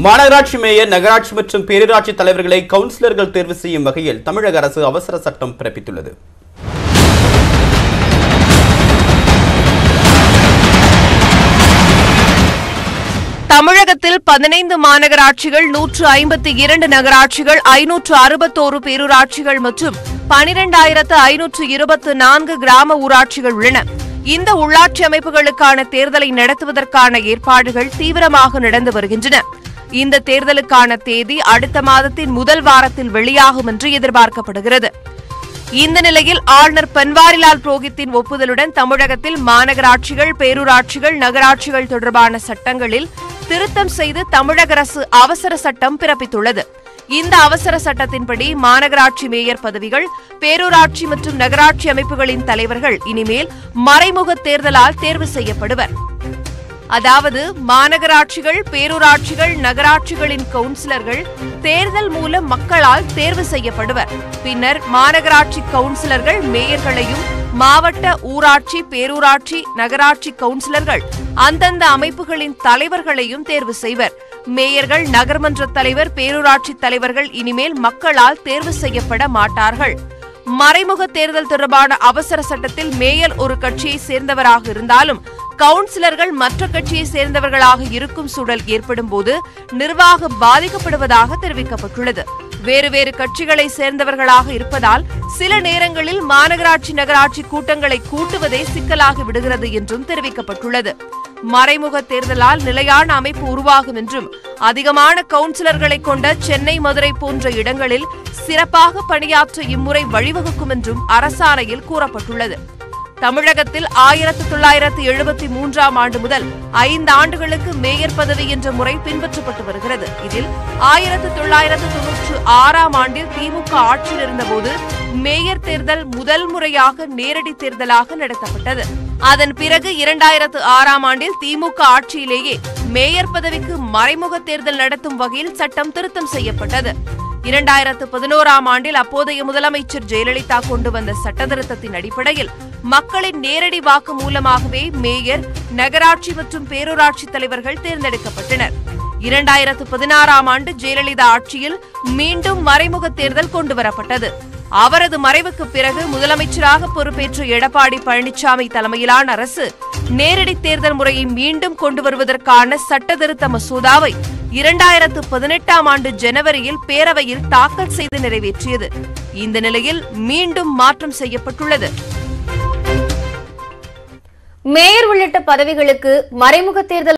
மாநகராட்சி மேயர் நகராட்சி மற்றும் பேரூராட்சி தலைவர்களை கவுன்சிலர்கள் தேர்வு செய்யும் வகையில் தமிழக அரசு அவசர சட்டம் பிறப்பித்துள்ளது தமிழகத்தில் பதினைந்து மாநகராட்சிகள் நூற்று ஐம்பத்தி இரண்டு நகராட்சிகள் ஐநூற்று அறுபத்தோரு பேரூராட்சிகள் மற்றும் பனிரெண்டாயிரத்து ஐநூற்று இருபத்து நான்கு கிராம ஊராட்சிகள் உள்ளன இந்த உள்ளாட்சி அமைப்புகளுக்கான தேர்தலை நடத்துவதற்கான ஏற்பாடுகள் தீவிரமாக நடந்து வருகின்றன இந்த தேர்தலுக்கான தேதி அடுத்த மாதத்தின் முதல் வாரத்தில் வெளியாகும் என்று எதிர்பார்க்கப்படுகிறது இந்த நிலையில் ஆளுநர் பன்வாரிலால் புரோஹித்தின் ஒப்புதலுடன் தமிழகத்தில் மாநகராட்சிகள் பேரூராட்சிகள் நகராட்சிகள் தொடர்பான சட்டங்களில் திருத்தம் செய்து தமிழக அரசு அவசர சட்டம் பிறப்பித்துள்ளது இந்த அவசர சட்டத்தின்படி மாநகராட்சி மேயர் பதவிகள் பேரூராட்சி மற்றும் நகராட்சி அமைப்புகளின் தலைவர்கள் இனிமேல் மறைமுக தேர்தலால் தேர்வு செய்யப்படுவர் அதாவது மாநகராட்சிகள் பேரூராட்சிகள் நகராட்சிகளின் கவுன்சிலர்கள் தேர்தல் மூலம் மக்களால் தேர்வு செய்யப்படுவர் பின்னர் மாநகராட்சி கவுன்சிலர்கள் மேயர்களையும் மாவட்ட ஊராட்சி பேரூராட்சி நகராட்சி கவுன்சிலர்கள் அந்தந்த அமைப்புகளின் தலைவர்களையும் தேர்வு செய்வர் மேயர்கள் நகர்மன்ற தலைவர் பேரூராட்சி தலைவர்கள் இனிமேல் மக்களால் தேர்வு செய்யப்பட மாட்டார்கள் மறைமுக தேர்தல் தொடர்பான அவசர சட்டத்தில் மேயர் ஒரு கட்சியை சேர்ந்தவராக இருந்தாலும் கவுன்சிலர்கள் மற்ற கட்சியை சேர்ந்தவர்களாக இருக்கும் சூழல் ஏற்படும் போது நிர்வாகம் பாதிக்கப்படுவதாக தெரிவிக்கப்பட்டுள்ளது வேறு வேறு கட்சிகளை சேர்ந்தவர்களாக இருப்பதால் சில நேரங்களில் மாநகராட்சி நகராட்சி கூட்டங்களை கூட்டுவதே சிக்கலாகி விடுகிறது என்றும் தெரிவிக்கப்பட்டுள்ளது மறைமுக தேர்தலால் நிலையான அமைப்பு உருவாகும் என்றும் அதிகமான கவுன்சிலர்களை கொண்ட சென்னை மதுரை போன்ற இடங்களில் சிறப்பாக பணியாற்ற இம்முறை வழிவகுக்கும் என்றும் அரசாணையில் கூறப்பட்டுள்ளது தமிழகத்தில் ஆயிரத்து தொள்ளாயிரத்து எழுபத்தி மூன்றாம் ஆண்டு முதல் ஐந்து ஆண்டுகளுக்கு மேயர் பதவி என்ற முறை பின்பற்றப்பட்டு வருகிறது இதில் ஆயிரத்து தொள்ளாயிரத்து தொன்னூற்று ஆறாம் ஆண்டில் திமுக ஆட்சியில் இருந்தபோது மேயர் தேர்தல் முதல் முறையாக நேரடி தேர்தலாக நடத்தப்பட்டது அதன் பிறகு இரண்டாயிரத்து ஆறாம் ஆண்டில் திமுக ஆட்சியிலேயே மேயர் பதவிக்கு மறைமுக தேர்தல் நடத்தும் வகையில் சட்டம் திருத்தம் செய்யப்பட்டது இரண்டாயிரத்து பதினோராம் ஆண்டில் அப்போதைய முதலமைச்சர் ஜெயலலிதா கொண்டு வந்த சட்ட திருத்தத்தின் அடிப்படையில் மக்களின் நேரடி வாக்கு மூலமாகவே மேயர் நகராட்சி மற்றும் பேரூராட்சி தலைவர்கள் தேர்ந்தெடுக்கப்பட்டனர் இரண்டாயிரத்து பதினாறாம் ஆண்டு ஜெயலலிதா ஆட்சியில் மீண்டும் மறைமுக தேர்தல் கொண்டுவரப்பட்டது அவரது மறைவுக்கு பிறகு முதலமைச்சராக பொறுப்பேற்ற எடப்பாடி பழனிசாமி தலைமையிலான அரசு நேரடி தேர்தல் முறையை மீண்டும் கொண்டு வருவதற்கான சட்ட திருத்த மசோதாவை இரண்டாயிரத்து பதினெட்டாம் ஆண்டு ஜனவரியில் பேரவையில் தாக்கல் செய்து நிறைவேற்றியது இந்த நிலையில் மீண்டும் மாற்றம் செய்யப்பட்டுள்ளது மேயர் உள்ளிட்ட பதவிகளுக்கு மறைமுக தேர்தல்